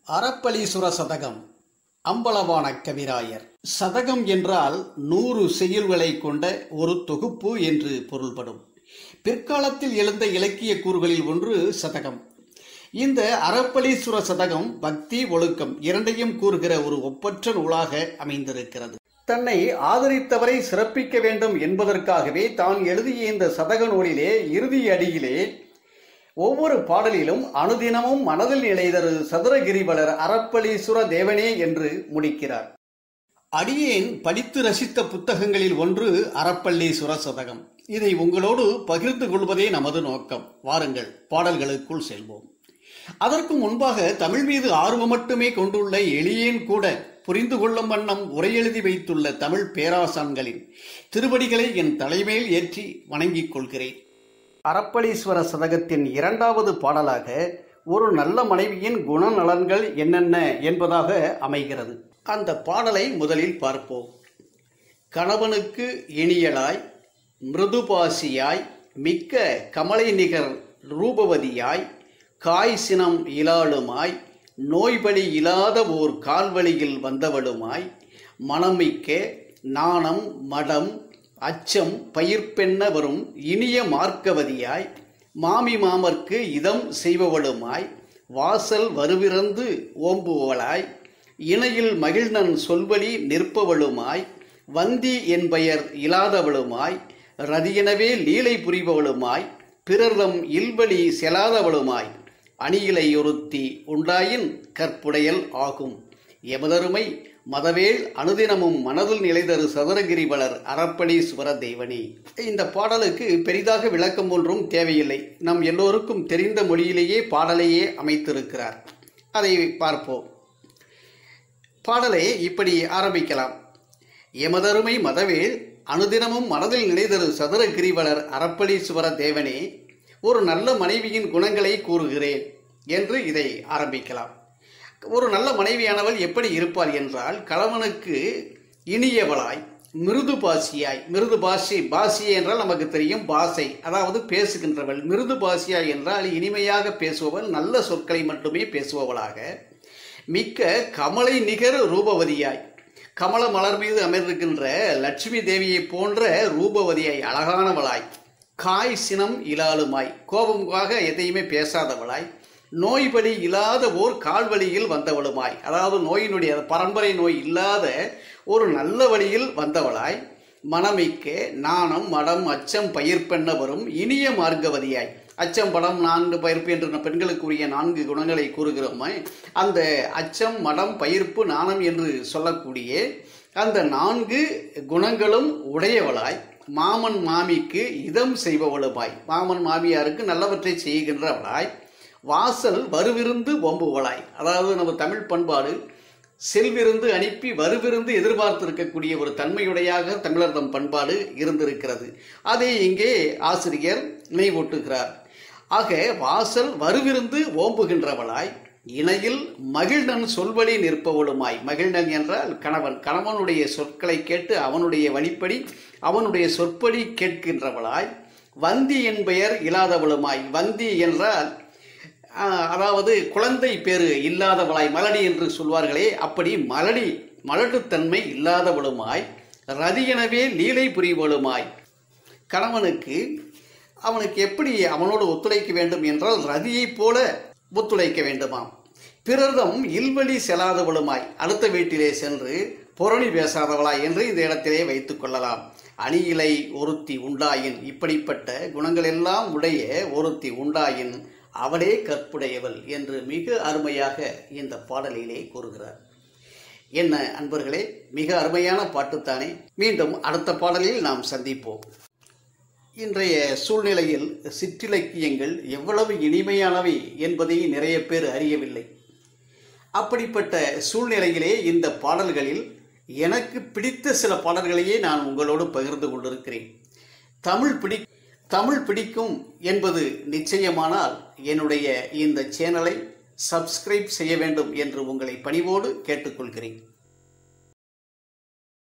அறப்பளீசுர சதகம் அம்பலவான கவிராயர் சதகம் என்றால் நூறு செய்யுள்களை கொண்ட ஒரு தொகுப்பு என்று பொருள்படும் பிற்காலத்தில் எழுந்த இலக்கிய கூறுகளில் ஒன்று சதகம் இந்த அறப்பளீசுர சதகம் பக்தி ஒழுக்கம் இரண்டையும் கூறுகிற ஒரு ஒப்பற்ற நூலாக அமைந்திருக்கிறது தன்னை ஆதரித்தவரை சிறப்பிக்க வேண்டும் என்பதற்காகவே தான் எழுதிய இந்த சதக நூலிலே இறுதி அடியிலே ஒவ்வொரு பாடலிலும் அனுதினமும் மனதில் நிலைதரு சதுரகிரிவலர் அறப்பளீசுர தேவனே என்று முடிக்கிறார் அடியேன் படித்து ரசித்த புத்தகங்களில் ஒன்று அறப்பள்ளீசுர சதகம் இதை உங்களோடு பகிர்ந்து கொள்வதே நமது நோக்கம் வாருங்கள் பாடல்களுக்குள் செல்வோம் அதற்கு முன்பாக தமிழ் மீது ஆர்வம் மட்டுமே கொண்டுள்ள எளியேன் கூட புரிந்து கொள்ளும் வண்ணம் உரையெழுதி வைத்துள்ள தமிழ் பேராசான்களின் திருவடிகளை என் தலைமேல் ஏற்றி வணங்கிக் கொள்கிறேன் அறப்பளீஸ்வர சதகத்தின் இரண்டாவது பாடலாக ஒரு நல்ல மனைவியின் குணநலன்கள் என்னென்ன என்பதாக அமைகிறது அந்த பாடலை முதலில் பார்ப்போம் கணவனுக்கு இனியலாய் மிருதுபாசியாய் மிக்க கமலை நிகர் ரூபவதியாய் காய் சினம் இலாளுமாய் நோய்வழி இல்லாத ஓர் கால்வழியில் வந்தவளுமாய் மனமிக்க நாணம் மடம் அச்சம் பயிர்ப்பெண்ண வரும் இனிய மார்க்கவதியாய் மாமி மாமர்க்கு இதம் செய்பவளுமாய் வாசல் வருவிறந்து ஓம்புவளாய் இணையில் மகிழ்நன் சொல்வழி நிற்பவளுமாய் வந்தி என்பெயர் இல்லாதவளுமாய் ரதியெனவே லீலை புரிபவளுமாய் பிறர்தம் இல்வழி செலாதவளுமாய் அணியிலை ஒருத்தி உண்டாயின் கற்புடையல் ஆகும் எமதருமை மதவேள் அனுதினமும் மனதில் நிலைதரு சதுரகிரிவலர் அறப்பளீஸ்வர தெய்வனே இந்த பாடலுக்கு பெரிதாக விளக்கம் ஒன்றும் தேவையில்லை நம் எல்லோருக்கும் தெரிந்த மொழியிலேயே பாடலையே அமைத்திருக்கிறார் அதை பார்ப்போம் பாடலை இப்படி ஆரம்பிக்கலாம் எமதருமை மதவேள் அனுதினமும் மனதில் நிலைதரு சதுரகிரிவலர் அறப்பளீஸ்வர தேவனே ஒரு நல்ல மனைவியின் குணங்களை கூறுகிறேன் என்று இதை ஆரம்பிக்கலாம் ஒரு நல்ல மனைவியானவள் எப்படி இருப்பாள் என்றால் கணவனுக்கு இனியவளாய் மிருது பாசியாய் மிருது பாசி பாசி என்றால் நமக்கு தெரியும் பாசை அதாவது பேசுகின்றவள் மிருது பாசியாய் என்றால் இனிமையாக பேசுபவள் நல்ல சொற்களை மட்டுமே பேசுபவளாக மிக்க கமலை நிகர் ரூபவதியாய் கமல மலர் மீது அமர்ந்திருக்கின்ற லட்சுமி தேவியை போன்ற ரூபவதியாய் அழகானவளாய் காய் சினம் இலாளுமாய் கோபமுகாக எதையுமே பேசாதவளாய் நோய் வலி இல்லாத ஓர் கால்வழியில் வந்தவளுமாய் அதாவது நோயினுடைய பரம்பரை நோய் இல்லாத ஒரு நல்ல வழியில் வந்தவளாய் மனமிக்க நாணம் மடம் அச்சம் பயிர்ப்பெண்ண வரும் இனிய மார்க்கவதியாய் அச்சம் படம் நான்கு பயிர்ப்பு என்ற பெண்களுக்குரிய நான்கு குணங்களை கூறுகிறோமே அந்த அச்சம் மடம் பயிர்ப்பு நாணம் என்று சொல்லக்கூடிய அந்த நான்கு குணங்களும் உடையவளாய் மாமன் மாமிக்கு இதம் செய்பவளுமாய் மாமன் மாமியாருக்கு நல்லவற்றை செய்கின்றவளாய் வாசல் வருவிருந்து ஓம்புவளாய் அதாவது நம்ம தமிழ் பண்பாடு செல்விருந்து அனுப்பி வருவிருந்து எதிர்பார்த்திருக்கக்கூடிய ஒரு தன்மையுடையாக தமிழர்தம் பண்பாடு இருந்திருக்கிறது அதை இங்கே ஆசிரியர் நினைவூட்டுகிறார் ஆக வாசல் வருவிருந்து ஓம்புகின்றவளாய் இணையில் மகிழ்நன் சொல்வழி நிற்பவளுமாய் மகிழ்நன் என்றால் கணவன் கணவனுடைய சொற்களை கேட்டு அவனுடைய வழிப்படி அவனுடைய சொற்படி கேட்கின்றவளாய் வந்தி என்பெயர் இல்லாதவளுமாய் வந்தி என்றால் அதாவது குழந்தை பேரு இல்லாதவளாய் மலடி என்று சொல்வார்களே அப்படி மலடி மலட்டுத்தன்மை இல்லாதவளுமாய் ரதியெனவே லீலை புரிவளுமாய் கணவனுக்கு அவனுக்கு எப்படி அவனோடு ஒத்துழைக்க வேண்டும் என்றால் ரதியைப் போல ஒத்துழைக்க வேண்டுமாம் பிறர்தம் இல்வழி செல்லாதவளுமாய் அடுத்த வீட்டிலே சென்று புரணி பேசாதவளாய் என்று இந்த இடத்திலே வைத்துக் கொள்ளலாம் அணியிலை ஒருத்தி உண்டாயின் இப்படிப்பட்ட குணங்கள் எல்லாம் உடைய ஒருத்தி உண்டாயின் அவளே கற்புடையவள் என்று மிக அருமையாக இந்த பாடலிலே கூறுகிறார் என்ன அன்பர்களே மிக அருமையான பாட்டுத்தானே மீண்டும் அடுத்த பாடலில் நாம் சந்திப்போம் இன்றைய சூழ்நிலையில் சிற்றிலக்கியங்கள் எவ்வளவு இனிமையானவை என்பதை நிறைய பேர் அறியவில்லை அப்படிப்பட்ட சூழ்நிலையிலே இந்த பாடல்களில் எனக்கு பிடித்த சில பாடல்களையே நான் உங்களோடு பகிர்ந்து கொண்டிருக்கிறேன் தமிழ் பிடி தமிழ் பிடிக்கும் என்பது நிச்சயமானால் என்னுடைய இந்த சேனலை சப்ஸ்கிரைப் செய்ய வேண்டும் என்று உங்களை பணிவோடு கேட்டுக்கொள்கிறேன்